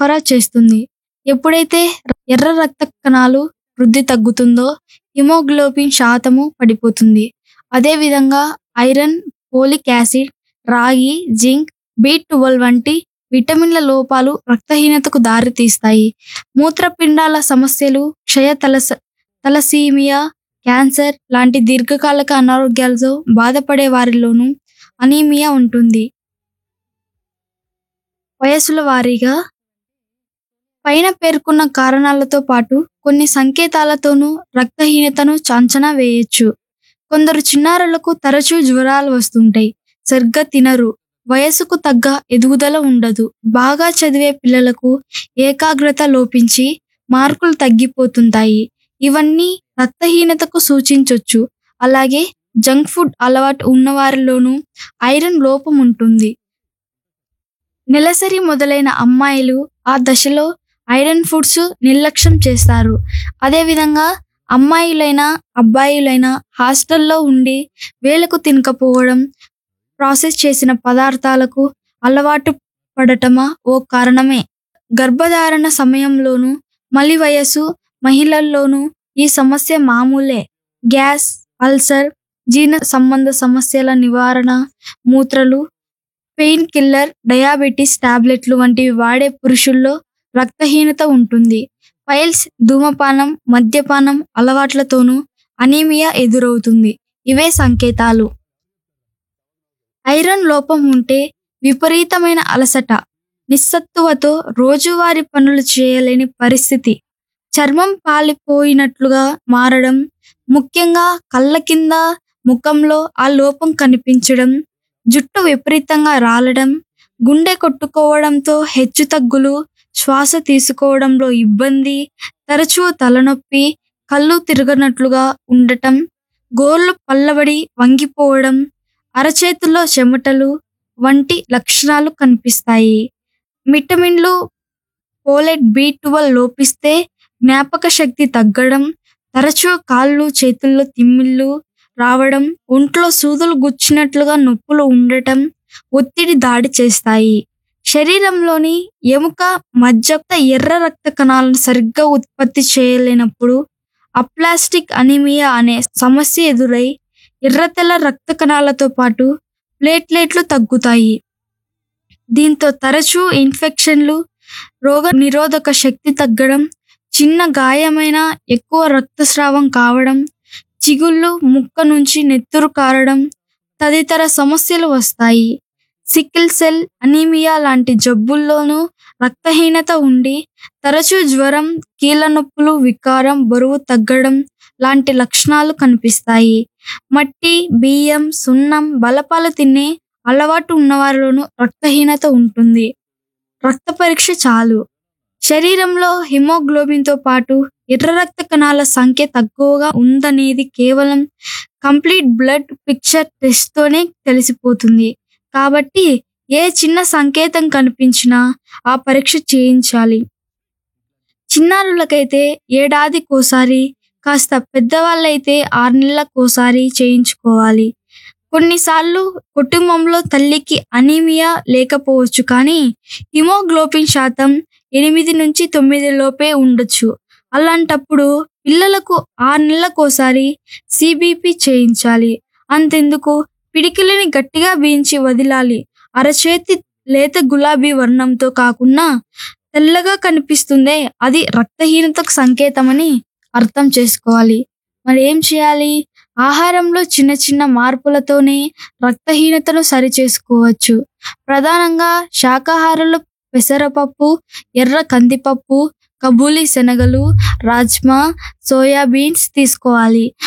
సరఫరా చేస్తుంది ఎప్పుడైతే ఎర్ర రక్త కణాలు వృద్ధి తగ్గుతుందో హిమోగ్లోబిన్ శాతము పడిపోతుంది అదేవిధంగా ఐరన్ ఫోలిక్ యాసిడ్ రాగి జింక్ బి ట్వెల్వ్ వంటి విటమిన్ల లోపాలు రక్తహీనతకు దారితీస్తాయి మూత్రపిండాల సమస్యలు క్షయ తలస తలసీమియా క్యాన్సర్ లాంటి దీర్ఘకాలిక అనారోగ్యాలతో బాధపడే వారిలోనూ అనీమియా ఉంటుంది వయసుల వారీగా పైన పేర్కొన్న కారణాలతో పాటు కొన్ని సంకేతాలతోనూ రక్తహీనతను అంచనా వేయొచ్చు కొందరు చిన్నారులకు తరచూ జ్వరాలు వస్తుంటాయి సరిగ్గా తినరు వయసుకు తగ్గ ఎదుగుదల ఉండదు బాగా చదివే పిల్లలకు ఏకాగ్రత లోపించి మార్కులు తగ్గిపోతుంటాయి ఇవన్నీ రక్తహీనతకు సూచించొచ్చు అలాగే జంక్ ఫుడ్ అలవాటు ఉన్నవారిలోనూ ఐరన్ లోపం ఉంటుంది నెలసరి మొదలైన అమ్మాయిలు ఆ దశలో ఐరన్ ఫుడ్స్ నిర్లక్ష్యం చేస్తారు అదేవిధంగా అమ్మాయిలైనా అబ్బాయిలైనా హాస్టల్లో ఉండి వేలకు తినకపోవడం ప్రాసెస్ చేసిన పదార్థాలకు అలవాటు పడటమా ఓ కారణమే గర్భధారణ సమయంలోనూ మలి వయసు మహిళల్లోనూ ఈ సమస్య మామూలే గ్యాస్ అల్సర్ జీర్ణ సంబంధ సమస్యల నివారణ మూత్రలు పెయిన్ కిల్లర్ డయాబెటీస్ టాబ్లెట్లు వంటివి వాడే పురుషుల్లో రక్తహీనత ఉంటుంది పైల్స్ ధూమపానం మద్యపానం అలవాట్లతోనూ అనీమియా ఎదురవుతుంది ఇవే సంకేతాలు ఐరన్ లోపం ఉంటే విపరీతమైన అలసట నిస్సత్తువతో రోజువారీ పనులు చేయలేని పరిస్థితి చర్మం పాలిపోయినట్లుగా మారడం ముఖ్యంగా కళ్ళ కింద ముఖంలో ఆ లోపం కనిపించడం జుట్టు విపరీతంగా రాలడం గుండె కొట్టుకోవడంతో హెచ్చుతగ్గులు శ్వాస తీసుకోవడంలో ఇబ్బంది తరచూ తలనొప్పి కళ్ళు తిరగనట్లుగా ఉండటం గోర్లు పల్లబడి వంగిపోవడం అరచేతుల్లో చెమటలు వంటి లక్షణాలు కనిపిస్తాయి విటమిన్లు పోలెట్ బి ట్వెల్వ్ లోపిస్తే జ్ఞాపక శక్తి తగ్గడం తరచూ కాళ్ళు చేతుల్లో తిమ్మిళ్ళు రావడం ఒంట్లో సూదులు గుచ్చినట్లుగా నొప్పులు ఉండటం ఒత్తిడి దాడి చేస్తాయి శరీరంలోని ఎముక మధ్య ఎర్ర రక్త కణాలను సరిగ్గా ఉత్పత్తి చేయలేనప్పుడు అప్లాస్టిక్ అనిమియా అనే సమస్య ఎదురై ఎర్రతెల్ల రక్త కణాలతో పాటు ప్లేట్లెట్లు తగ్గుతాయి దీంతో తరచూ ఇన్ఫెక్షన్లు రోగ నిరోధక శక్తి తగ్గడం చిన్న గాయమైన ఎక్కువ రక్తస్రావం కావడం చిగుళ్ళు ముక్క నుంచి నెత్తురు కారడం తదితర సమస్యలు వస్తాయి సికిల్ సెల్ అనీమియా లాంటి జబ్బుల్లోనూ రక్తహీనత ఉండి తరచూ జ్వరం కీళ్ళ నొప్పులు వికారం బరువు తగ్గడం లాంటి లక్షణాలు కనిపిస్తాయి మట్టి బియ్యం సున్నం బలపాలు తినే అలవాటు ఉన్నవారిలోనూ రక్తహీనత ఉంటుంది రక్త పరీక్ష చాలు శరీరంలో హిమోగ్లోబిన్తో పాటు ఎర్ర రక్త కణాల సంఖ్య తక్కువగా ఉందనేది కేవలం కంప్లీట్ బ్లడ్ పిక్చర్ టెస్ట్తోనే తెలిసిపోతుంది కాబట్టి ఏ చిన్న సంకేతం కనిపించినా ఆ పరీక్ష చేయించాలి చిన్నారులకైతే ఏడాదికోసారి కాస్త పెద్దవాళ్ళైతే ఆరు నెలలకోసారి చేయించుకోవాలి కొన్నిసార్లు కుటుంబంలో తల్లికి అనీమియా లేకపోవచ్చు కానీ హిమోగ్లోబిన్ శాతం ఎనిమిది నుంచి తొమ్మిది లోపే ఉండొచ్చు అలాంటప్పుడు పిల్లలకు ఆరు నెలలకోసారి సిబిపి చేయించాలి అంతెందుకు పిడికిలిని గట్టిగా బీంచి వదిలాలి అరచేతి లేత గులాబీ వర్ణంతో కాకుండా తెల్లగా కనిపిస్తుందే అది రక్తహీనతకు సంకేతమని అర్థం చేసుకోవాలి మరి ఏం చేయాలి ఆహారంలో చిన్న చిన్న మార్పులతోనే రక్తహీనతను సరి చేసుకోవచ్చు ప్రధానంగా శాకాహారులు పెసరపప్పు ఎర్ర కందిపప్పు కబూలి శనగలు రాజ్మా సోయాబీన్స్ తీసుకోవాలి